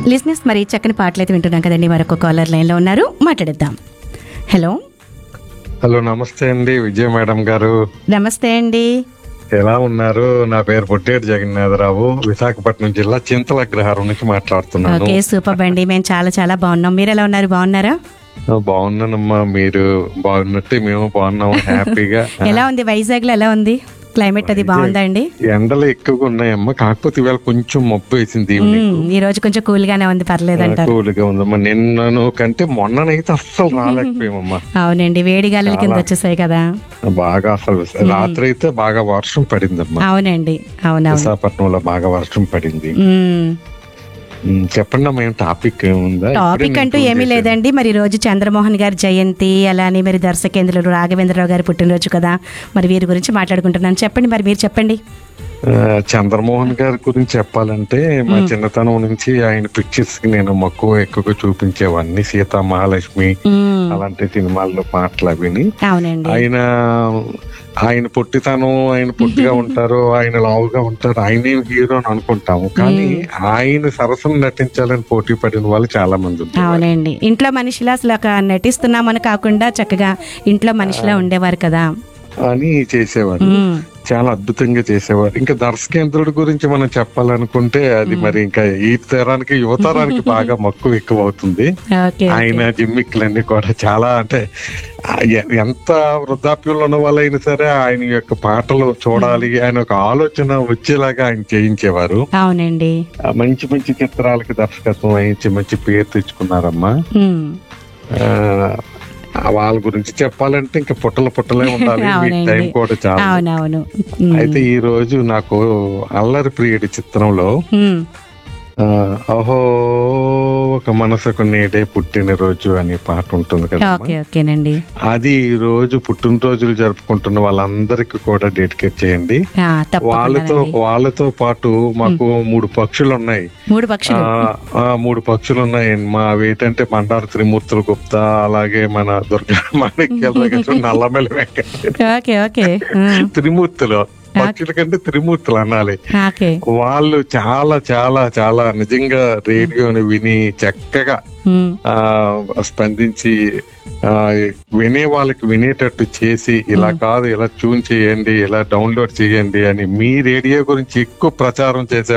లిజినెస్ మరి చక్కని పాటలు అయితే వింటున్నాం కదండి మరొక కాలర్ లైన్లో ఉన్నారు మాట్లాడేద్దాం హలో హలో నమస్తే అండి విజయ మేడం గారు నమస్తే అండి ఎలా ఉన్నారు నా పేరు పొట్టేటి జగన్నాథరావు విశాఖపట్నం జిల్లా చింతల అగ్రహారం నుంచి మాట్లాడుతున్నాను ఓకే సూపర్ అండి మేము చాలా చాలా బాగున్నాం మీరు ఎలా ఉన్నారు బాగున్నారా బాగున్నానమ్మా మీరు బాగున్నట్టే మేము బాగున్నాము హ్యాపీగా ఎలా ఉంది వైజాగ్ లో ఎలా ఉంది క్లైమేట్ అది బాగుందా అండి ఎండలు ఎక్కువగా ఉన్నాయమ్మా కాకపోతే ఇవాళ కొంచెం మబ్బు వేసింది మ్మ్, ఈ రోజు కొంచెం కూల్ గానే ఉంది పర్లేదంటారు కూల్గా ఉందమ్మా నిన్నను కంటే మొన్ననైతే అస్సలు రాలేకపోయామమ్మా అవునండి వేడి గాలుల కింద వచ్చేసాయి కదా బాగా అసలు రాత్రి అయితే బాగా వర్షం పడిందమ్మా అవునండి అవునవును విశాఖపట్నంలో బాగా వర్షం పడింది మ్మ్. ఉమ్, చెప్పండి అమ్మా ఏం టాపిక్ ఏముందా టాపిక్ ఇప్పుడే అంటూ నేను ఏమీ ఫోన్ లేదండి మరి ఈ రోజు చంద్రమోహన్ గారి జయంతి అలానే మరి దర్శకేంద్రులు రాఘవేంద్రరావు గారి పుట్టినరోజు కదా మరి వీరి గురించి మాట్లాడుకుంటున్నాను చెప్పండి మరి మీరు చెప్పండి ఆ, చంద్రమోహన్ గారి గురించి చెప్పాలంటే మా చిన్నతనం నుంచి ఆయన పిక్చర్స్ కి నేను మక్కువ ఎక్కువగా చూపించేవాడిని సీతా మహాలక్ష్మి మ్మ్. అలాంటి సినిమాల్లో పాటలు అవిని అవునండి ఆయన ఆయన పొట్టితనం ఆయన పొట్టిగా ఉంటారు ఆయన లావుగా ఉంటారు ఆయనే హీరో అని అనుకుంటాము కానీ ఆయన సరసన నటించాలని పోటీ పడిన వాళ్ళు చాలా మంది ఉన్నారు అవునండి ఇంట్లో మనిషిలా అసలు ఒక నటిస్తున్నామని కాకుండా చక్కగా ఇంట్లో మనిషిలా ఉండేవారు కదా అని చేసేవారు మ్మ్. చాలా అద్భుతంగా చేసేవారు ఇంకా దర్శకేంద్రుడి గురించి మనం చెప్పాలనుకుంటే అది మరి ఇంకా ఈ తరానికి యువతరానికి బాగా మక్కువ ఎక్కువ అవుతుంది ఓకే ఆయన జిమ్మిక్లన్నీ కూడా చాలా అంటే ఆ ఎ- ఎంత వృద్ధాప్యంలో ఉన్న వాళ్ళైనా సరే ఆయన యొక్క పాటలు చూడాలి ఆయన ఒక ఆలోచన వచ్చేలాగా ఆయన చేయించేవారు అవునండి ఆ మంచి మంచి చిత్రాలకి దర్శకత్వం వహించి మంచి పేరు తెచ్చుకున్నారమ్మా మ్మ్. ఆ, వాళ్ళ గురించి చెప్పాలంటే ఇంకా పుట్టలు పుట్టలే ఉండాలి మీకు అవునండి. టైం కూడా చాలా అవునవును మ్మ్. అయితే ఈ రోజు నాకు అల్లరి ప్రియుడి చిత్రంలో మ్మ్. ఆ, అహో ఒక మనసుకు నేడే పుట్టినరోజు అనే పాట ఉంటుంది కదా ఓకే ఓకేనండి అది ఈ రోజు పుట్టినరోజులు జరుపుకుంటున్న వాళ్ళందరికీ కూడా డెడికేట్ చేయండి ఆ, వాళ్ళతో తప్పకుండా వాళ్ళతో పాటు మాకు మూడు పక్షులు ఉన్నాయి మూడు పక్షులు ఆ, ఆ, మూడు పక్షులు ఉన్నాయి మా ఏంటంటే మండారు త్రిమూర్తులు గుప్తా అలాగే మన Durga Manikyala Nallamelli Venkata okay okay hmm. Trimurthulu పక్షుల కంటే త్రిమూర్తులు అనాలి ఓకే వాళ్ళు చాలా చాలా చాలా నిజంగా రేడియోని విని చక్కగా మ్మ్. ఆ స్పందించి ఆ వినే వాళ్ళకి వినేటట్టు చేసి ఇలా కాదు ఇలా ట్యూన్ చేయండి ఇలా డౌన్లోడ్ చేయండి అని మీ రేడియో గురించి ఎక్కువ ప్రచారం చేసే